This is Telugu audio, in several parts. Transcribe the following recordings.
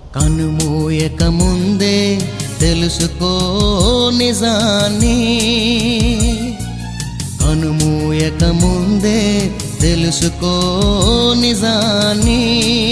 కనుమూయక ముందే తెలుసుకో నిజాన్ని కనుమూయక ముందే తెలుసుకో నిజాన్ని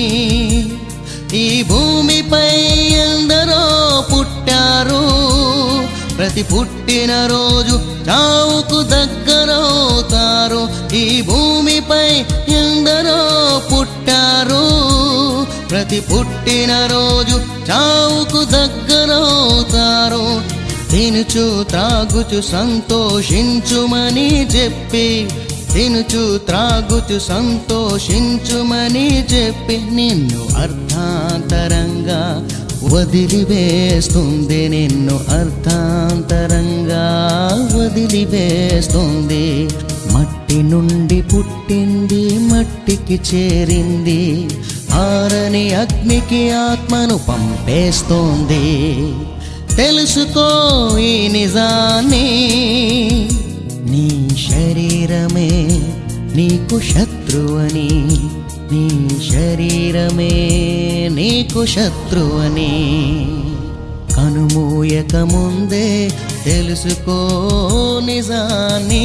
ఈ భూమిపై ఎందరో పుట్టారు ప్రతి పుట్టిన రోజు చావుకు దగ్గరవుతారు ఈ భూమిపై ఎందరో పుట్టారు ప్రతి పుట్టిన రోజు చావుకు దగ్గరవుతారు తినుచు త్రాగుచు సంతోషించుమని చెప్పి తినుచు త్రాగుచు సంతోషించుమని చెప్పి నిన్ను అర్థాంతరంగా వదిలివేస్తుంది నిన్ను అర్థాంతరంగా వదిలివేస్తుంది మట్టి నుండి పుట్టింది మట్టికి చేరింది ఆరని అగ్నికి ఆత్మను పంపేస్తోంది తెలుసుకో ఈ నిజాన్ని నీ శరీరమే నీకు శత్రువని నీ శరీరమే నీకు శత్రువని కనుమూయక ముందే తెలుసుకో నిజాన్ని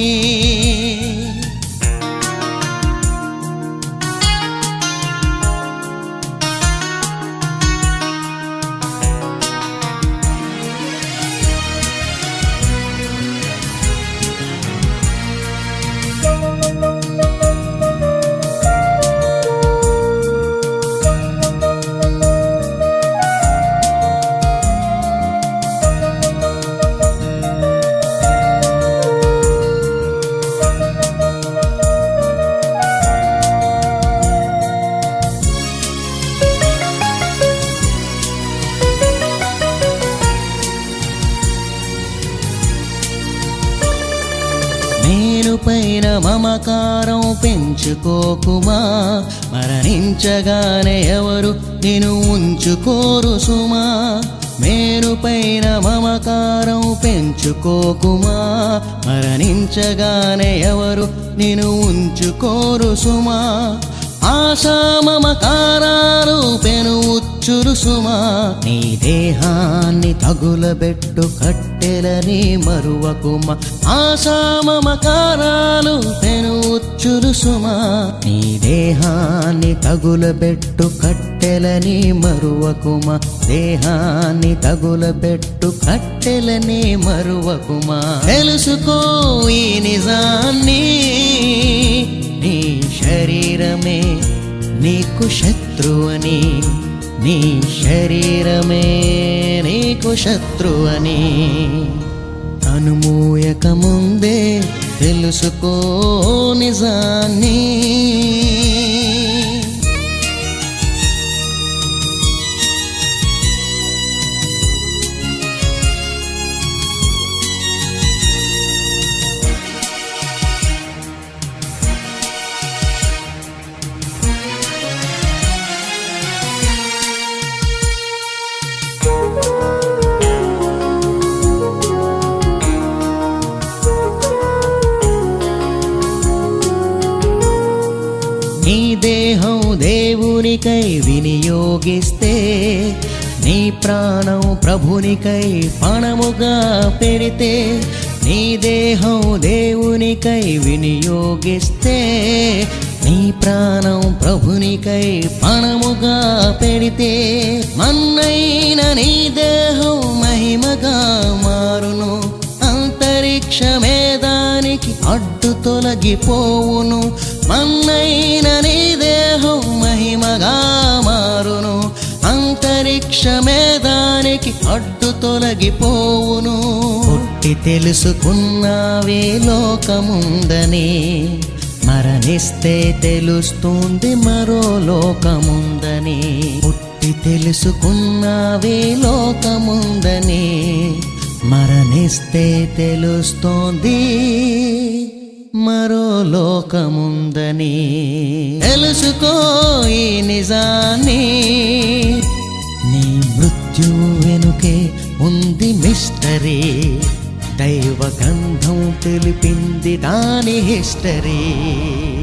నేను పైన మమకారం పెంచుకోకుమా మరణించగానే ఎవరు నేను ఉంచుకోరు సుమా మేరు పైన మమకారం పెంచుకోకుమా మరణించగానే ఎవరు నేను ఉంచుకోరు సుమా ఆశా మమకారాలు పెను ఉచ్చురు సుమా నీ దేహాన్ని తగులబెట్టు కట్టెలని మరువకుమ ఆశా మమకారాలు పెను ఉచ్చురు సుమా నీ దేహాన్ని తగులబెట్టు కట్టెలని మరువకుమ దేహాన్ని తగులబెట్టు కట్టెలని మరువకుమ తెలుసుకో ఈ నిజాన్ని నీ శరీరమే నీకు శత్రువని నీ శరీరమే నీకు శత్రువని అనుమూయక ముందే తెలుసుకో నిజాన్ని నీ దేహం దేవునికై వినియోగిస్తే నీ ప్రాణం ప్రభునికై పణముగా పెడితే నీ దేహం దేవునికై వినియోగిస్తే నీ ప్రాణం ప్రభునికై పణముగా పెడితే మన్నైన నీ దేహం మహిమగా మారును అంతరిక్షమే దానికి అడ్డు తొలగిపోవును మన్నైన నీ దేహం మహిమగా మారును అంతరిక్షమే దానికి అడ్డు తొలగిపోవును పుట్టి తెలుసుకున్నావే లోకముందని మరణిస్తే తెలుస్తుంది మరో లోకముందని పుట్టి తెలుసుకున్నావే లోకముందని మరణిస్తే తెలుస్తోంది మరో లోకముందని తెలుసుకో ఈ నిజాన్ని నీ మృత్యువు వెనుకే ఉంది మిస్టరీ దైవ గంధం తెలిపింది దాని హిస్టరీ